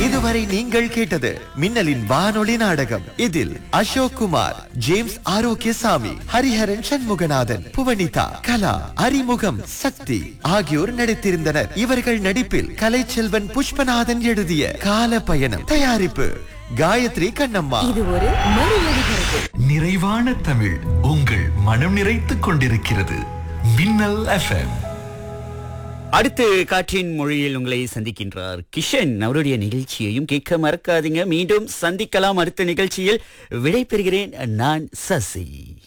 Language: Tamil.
இதுவரை நீங்கள் கேட்டது மின்னலின் வானொலி நாடகம் இதில் அசோக் குமார் ஜேம்ஸ் ஆரோக்கியசாமி ஹரிஹரன் சண்முகநாதன் புவனிதா கலா அறிமுகம் சக்தி ஆகியோர் நடித்திருந்தனர் இவர்கள் நடிப்பில் கலைச்செல்வன் புஷ்பநாதன் எழுதிய கால பயணம் தயாரிப்பு காயத்ரி கண்ணம்மா இது ஒரு மறுமொழிகிறது நிறைவான தமிழ் உங்கள் மனம் நிறைத்துக் கொண்டிருக்கிறது மின்னல் எஃப்எம் அடுத்து காற்றின் மொழியில் உங்களை சந்திக்கின்றார் கிஷன் அவருடைய நிகழ்ச்சியையும் கேட்க மறக்காதீங்க மீண்டும் சந்திக்கலாம் அடுத்த நிகழ்ச்சியில் விடை பெறுகிறேன் நான் சசி